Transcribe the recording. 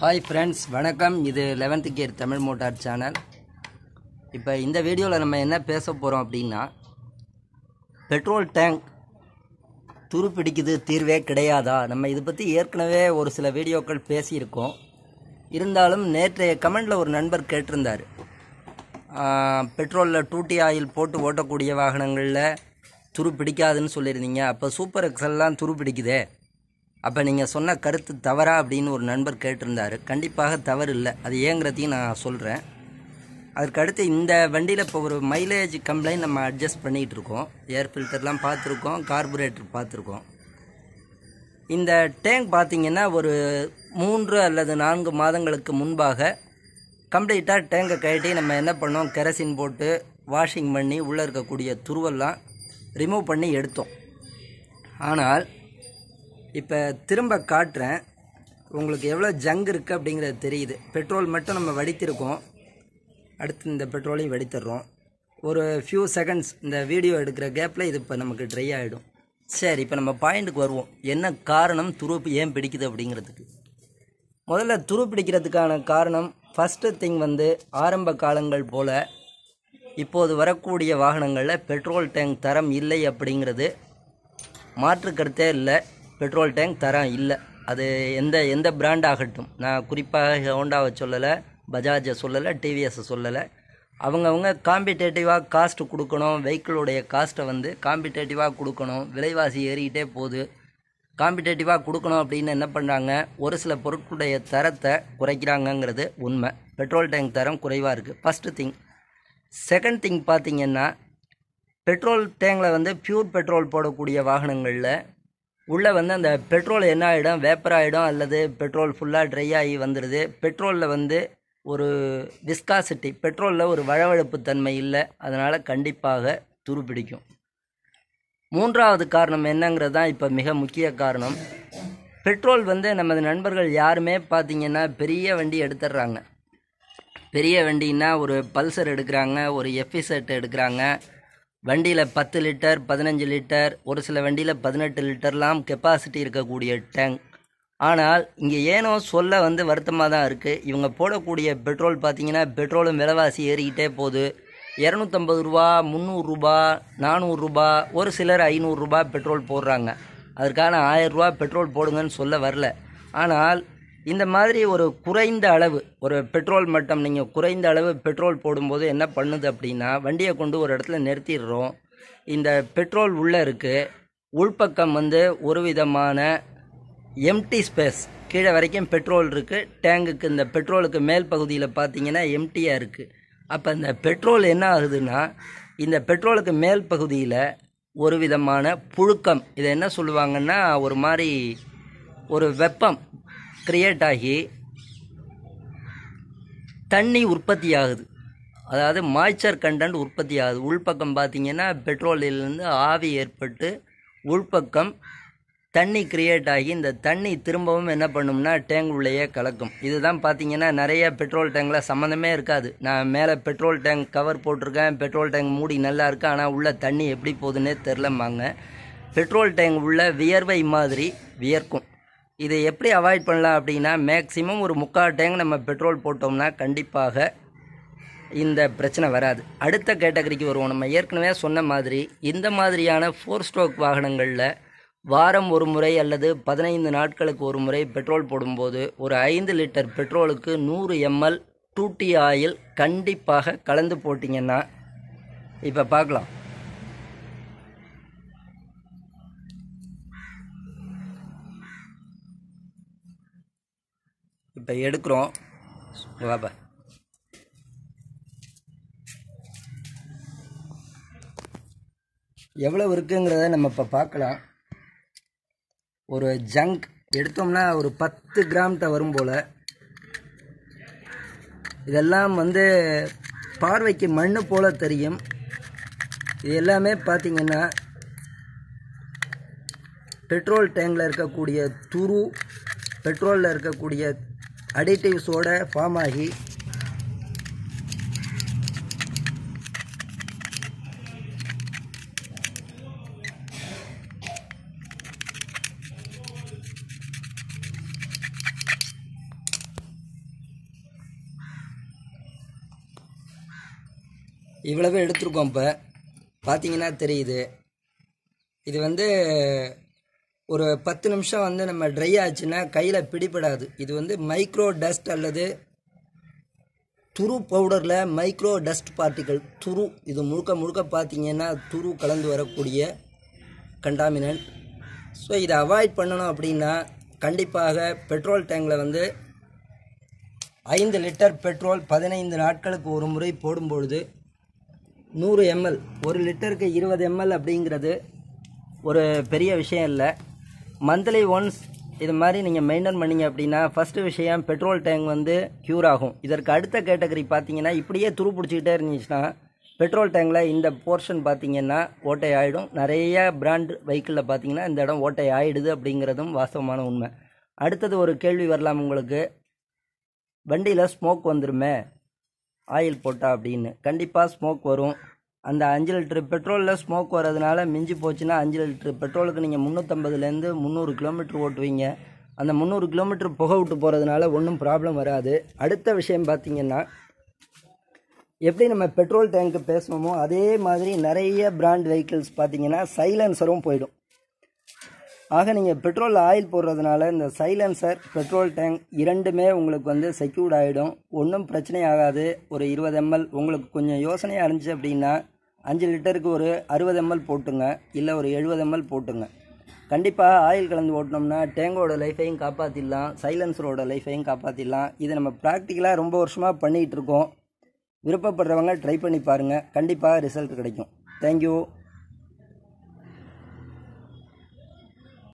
hi friends வணக்கம் இது eleventh gear Tamil motor channel இப்போ இந்த வீடியோவில் நம்ம என்ன பேச போகிறோம் அப்படின்னா பெட்ரோல் டேங்க் துரு பிடிக்குது தீர்வே கிடையாதா நம்ம இதை பற்றி ஏற்கனவே ஒரு சில வீடியோக்கள் பேசியிருக்கோம் இருந்தாலும் நேற்றைய கமெண்டில் ஒரு நண்பர் கேட்டிருந்தார் பெட்ரோலில் டூட்டி ஆயில் போட்டு ஓட்டக்கூடிய வாகனங்களில் துரு பிடிக்காதுன்னு சொல்லியிருந்தீங்க அப்போ சூப்பர் எக்ஸல்லாம் துரு பிடிக்குதே அப்போ நீங்கள் சொன்ன கருத்து தவறா அப்படின்னு ஒரு நண்பர் கேட்டிருந்தார் கண்டிப்பாக தவறு இல்லை அது ஏங்கிறதையும் நான் சொல்கிறேன் அதற்கு அடுத்து இந்த வண்டியில் இப்போ ஒரு மைலேஜ் கம்ப்ளைண்ட் நம்ம அட்ஜஸ்ட் பண்ணிகிட்டு இருக்கோம் ஏர் ஃபில்டர்லாம் பார்த்துருக்கோம் கார்பரேட்டர் பார்த்துருக்கோம் இந்த டேங்க் பார்த்தீங்கன்னா ஒரு மூன்று அல்லது நான்கு மாதங்களுக்கு முன்பாக கம்ப்ளீட்டாக டேங்கை கழட்டி நம்ம என்ன பண்ணோம் கெரசின் போட்டு வாஷிங் பண்ணி உள்ளே இருக்கக்கூடிய துருவெல்லாம் ரிமூவ் பண்ணி எடுத்தோம் ஆனால் இப்போ திரும்ப காட்டுறேன் உங்களுக்கு எவ்வளோ ஜங்க் இருக்குது அப்படிங்கிறது தெரியுது பெட்ரோல் மட்டும் நம்ம வடித்திருக்கோம் அடுத்து இந்த பெட்ரோலையும் வடித்துடுறோம் ஒரு ஃபியூ செகண்ட்ஸ் இந்த வீடியோ எடுக்கிற கேப்பில் இது இப்போ நமக்கு ட்ரை ஆகிடும் சரி இப்போ நம்ம பாயிண்ட்டுக்கு வருவோம் என்ன காரணம் துருப்பு ஏன் பிடிக்குது அப்படிங்கிறதுக்கு முதல்ல துரு பிடிக்கிறதுக்கான காரணம் ஃபஸ்ட்டு திங் வந்து ஆரம்ப காலங்கள் போல் இப்போது வரக்கூடிய வாகனங்களில் பெட்ரோல் டேங்க் தரம் இல்லை அப்படிங்கிறது மாற்று கருத்தே இல்லை பெட்ரோல் டேங்க் தரம் இல்லை அது எந்த எந்த பிராண்ட் ஆகட்டும் நான் குறிப்பாக ஹோண்டாவை சொல்லலை பஜாஜை சொல்லலை டிவிஎஸை சொல்லலை அவங்கவுங்க காம்படிட்டிவாக காஸ்ட் கொடுக்கணும் வெஹிக்கிளுடைய காஸ்ட்டை வந்து காம்படிட்டிவாக கொடுக்கணும் விலைவாசி ஏறிக்கிட்டே போகுது காம்படிட்டிவாக கொடுக்கணும் அப்படின்னு என்ன பண்ணுறாங்க ஒரு சில பொருட்களுடைய தரத்தை குறைக்கிறாங்கங்கிறது உண்மை பெட்ரோல் டேங்க் தரம் குறைவாக இருக்குது ஃபஸ்ட்டு திங் செகண்ட் திங் பார்த்தீங்கன்னா பெட்ரோல் டேங்கில் வந்து பியூர் பெட்ரோல் போடக்கூடிய வாகனங்களில் உள்ளே வந்து அந்த பெட்ரோல் என்ன ஆகிடும் வேப்பர் ஆகிடும் அல்லது பெட்ரோல் ஃபுல்லாக ட்ரை ஆகி வந்துடுது பெட்ரோலில் வந்து ஒரு விஸ்காசிட்டி பெட்ரோலில் ஒரு வழவழப்பு தன்மை இல்லை அதனால் கண்டிப்பாக துரு பிடிக்கும் மூன்றாவது காரணம் என்னங்கிறது தான் இப்போ மிக முக்கிய காரணம் பெட்ரோல் வந்து நமது நண்பர்கள் யாருமே பார்த்திங்கன்னா பெரிய வண்டி எடுத்துடுறாங்க பெரிய வண்டின்னா ஒரு பல்சர் எடுக்கிறாங்க ஒரு எஃபிசெட் எடுக்கிறாங்க வண்டியில் பத்து லிட்டர் பதினஞ்சு லிட்டர் ஒரு சில வண்டியில் பதினெட்டு லிட்டர்லாம் கெப்பாசிட்டி இருக்கக்கூடிய டேங்க் ஆனால் இங்கே ஏனோ சொல்ல வந்து வருத்தமாக தான் இருக்குது இவங்க போடக்கூடிய பெட்ரோல் பார்த்தீங்கன்னா பெட்ரோலும் விலைவாசி ஏறிக்கிட்டே போகுது இரநூத்தம்பது ரூபா முந்நூறுரூபா நானூறுரூபா ஒரு சிலர் ஐநூறுரூபா பெட்ரோல் போடுறாங்க அதற்கான ஆயிரரூபா பெட்ரோல் போடுங்கன்னு சொல்ல வரல ஆனால் இந்த மாதிரி ஒரு குறைந்த அளவு ஒரு பெட்ரோல் மட்டம் நீங்கள் குறைந்த அளவு பெட்ரோல் போடும்போது என்ன பண்ணுது அப்படின்னா வண்டியை கொண்டு ஒரு இடத்துல நிறுத்திடுறோம் இந்த பெட்ரோல் உள்ளே இருக்குது உள்பக்கம் வந்து ஒரு விதமான எம்டி ஸ்பேஸ் கீழே வரைக்கும் பெட்ரோல் இருக்குது டேங்குக்கு இந்த பெட்ரோலுக்கு மேல் பகுதியில் பார்த்தீங்கன்னா எம்டியாக இருக்குது அப்போ இந்த பெட்ரோல் என்ன ஆகுதுன்னா இந்த பெட்ரோலுக்கு மேல் பகுதியில் ஒரு விதமான புழுக்கம் இதை என்ன சொல்லுவாங்கன்னா ஒரு மாதிரி ஒரு வெப்பம் கிரியேட் ஆகி தண்ணி உற்பத்தி ஆகுது அதாவது மாய்ச்சர் கண்டென்ட் உற்பத்தி ஆகுது உள்பக்கம் பார்த்தீங்கன்னா பெட்ரோலிலிருந்து ஆவி ஏற்பட்டு உள்பக்கம் தண்ணி கிரியேட் ஆகி இந்த தண்ணி திரும்பவும் என்ன பண்ணும்னா டேங்க் உள்ளேயே கலக்கும் இதுதான் பார்த்தீங்கன்னா நிறைய பெட்ரோல் டேங்கில் சம்மந்தமே இருக்காது நான் மேலே பெட்ரோல் டேங்க் கவர் போட்டிருக்கேன் பெட்ரோல் டேங்க் மூடி நல்லா இருக்கு ஆனால் உள்ள தண்ணி எப்படி போகுதுன்னே தெரிலம்பாங்க பெட்ரோல் டேங்க் உள்ள வியர்வை மாதிரி வியர்க்கும் இதை எப்படி அவாய்ட் பண்ணலாம் அப்படின்னா மேக்ஸிமம் ஒரு முக்கால் டேங்க் நம்ம பெட்ரோல் போட்டோம்னா கண்டிப்பாக இந்த பிரச்சனை வராது அடுத்த கேட்டகரிக்கு வருவோம் நம்ம ஏற்கனவே சொன்ன மாதிரி இந்த மாதிரியான ஃபோர் ஸ்ட்ரோக் வாகனங்களில் வாரம் ஒரு முறை அல்லது பதினைந்து நாட்களுக்கு ஒரு முறை பெட்ரோல் போடும்போது ஒரு ஐந்து லிட்டர் பெட்ரோலுக்கு நூறு எம்எல் டூட்டி ஆயில் கண்டிப்பாக கலந்து போட்டிங்கன்னா இப்போ பார்க்கலாம் இப்போ எடுக்கிறோம் வாப்பா எவ்வளவு இருக்குங்கிறத நம்ம இப்போ பார்க்கலாம் ஒரு ஜங்க் எடுத்தோம்னா ஒரு பத்து கிராம்கிட்ட வரும் போல் இதெல்லாம் வந்து பார்வைக்கு மண்ணு போல் தெரியும் இது எல்லாமே பார்த்திங்கன்னா பெட்ரோல் டேங்கில் இருக்கக்கூடிய துரு பெட்ரோலில் இருக்கக்கூடிய அடிட்டிவ்ஸோட ஃபார்ம் ஆகி இவ்வளவு எடுத்திருக்கோம் இப்போ பார்த்தீங்கன்னா தெரியுது இது வந்து ஒரு பத்து நிமிஷம் வந்து நம்ம ட்ரை ஆச்சுன்னா கையில் பிடிபடாது இது வந்து மைக்ரோ டஸ்ட் அல்லது துரு பவுடரில் மைக்ரோ டஸ்ட் பார்ட்டிகள் துரு இது முழுக்க முழுக்க பார்த்தீங்கன்னா துரு கலந்து வரக்கூடிய கண்டாமினன்ட் ஸோ இதை அவாய்ட் பண்ணணும் அப்படின்னா கண்டிப்பாக பெட்ரோல் டேங்கில் வந்து ஐந்து லிட்டர் பெட்ரோல் பதினைந்து நாட்களுக்கு ஒரு முறை போடும்பொழுது நூறு எம்எல் ஒரு லிட்டருக்கு இருபது எம்எல் அப்படிங்கிறது ஒரு பெரிய விஷயம் இல்லை மந்த்லி ஒன்ஸ் இது மாதிரி நீங்கள் மெயின்டைன் பண்ணீங்க அப்படின்னா ஃபஸ்ட்டு விஷயம் பெட்ரோல் டேங்க் வந்து க்யூர் ஆகும் இதற்கு அடுத்த கேட்டகரி பார்த்தீங்கன்னா இப்படியே துரு பிடிச்சிக்கிட்டே இருந்துச்சுன்னா பெட்ரோல் டேங்கில் இந்த போர்ஷன் பார்த்தீங்கன்னா ஓட்டை ஆகிடும் நிறைய பிராண்ட் வெஹிக்கிளில் பார்த்தீங்கன்னா இந்த இடம் ஓட்டை ஆயிடுது அப்படிங்கிறதும் வாஸ்தவமான உண்மை அடுத்தது ஒரு கேள்வி வரலாம் உங்களுக்கு வண்டியில் ஸ்மோக் வந்துருமே ஆயில் போட்டா அப்படின்னு கண்டிப்பாக ஸ்மோக் வரும் அந்த அஞ்சு லிட்டரு பெட்ரோலில் ஸ்மோக் வர்றதுனால மிஞ்சி போச்சுன்னா அஞ்சு லிட்டரு பெட்ரோலுக்கு நீங்கள் முந்நூற்றம்பதுலேருந்து முந்நூறு கிலோமீட்டர் ஓட்டுவீங்க அந்த முந்நூறு கிலோமீட்டர் புகை விட்டு போகிறதுனால ஒன்றும் ப்ராப்ளம் வராது அடுத்த விஷயம் பார்த்தீங்கன்னா எப்படி நம்ம பெட்ரோல் டேங்க்கு பேசணுமோ அதே மாதிரி நிறைய பிராண்ட் வெஹிக்கிள்ஸ் பார்த்தீங்கன்னா சைலன்சரும் போயிடும் ஆக நீங்கள் பெட்ரோல் ஆயில் போடுறதுனால இந்த சைலன்சர் பெட்ரோல் டேங்க் இரண்டுமே உங்களுக்கு வந்து செக்யூர்ட் ஆகிடும் ஒன்றும் பிரச்சனை ஆகாது ஒரு இருபது எம்எல் உங்களுக்கு கொஞ்சம் யோசனையாக இருந்துச்சு அப்படின்னா அஞ்சு லிட்டருக்கு ஒரு அறுபது எம்எல் போட்டுங்க இல்லை ஒரு எழுபது எம்எல் போட்டுங்க கண்டிப்பாக ஆயில் கலந்து ஓட்டினோம்னா டேங்கோட லைஃபையும் காப்பாற்றிடலாம் சைலன்சரோட லைஃபையும் காப்பாற்றிடலாம் இது நம்ம ப்ராக்டிக்கலாக ரொம்ப வருஷமாக பண்ணிகிட்டு இருக்கோம் விருப்பப்படுறவங்க ட்ரை பண்ணி பாருங்கள் கண்டிப்பாக ரிசல்ட் கிடைக்கும் தேங்க்யூ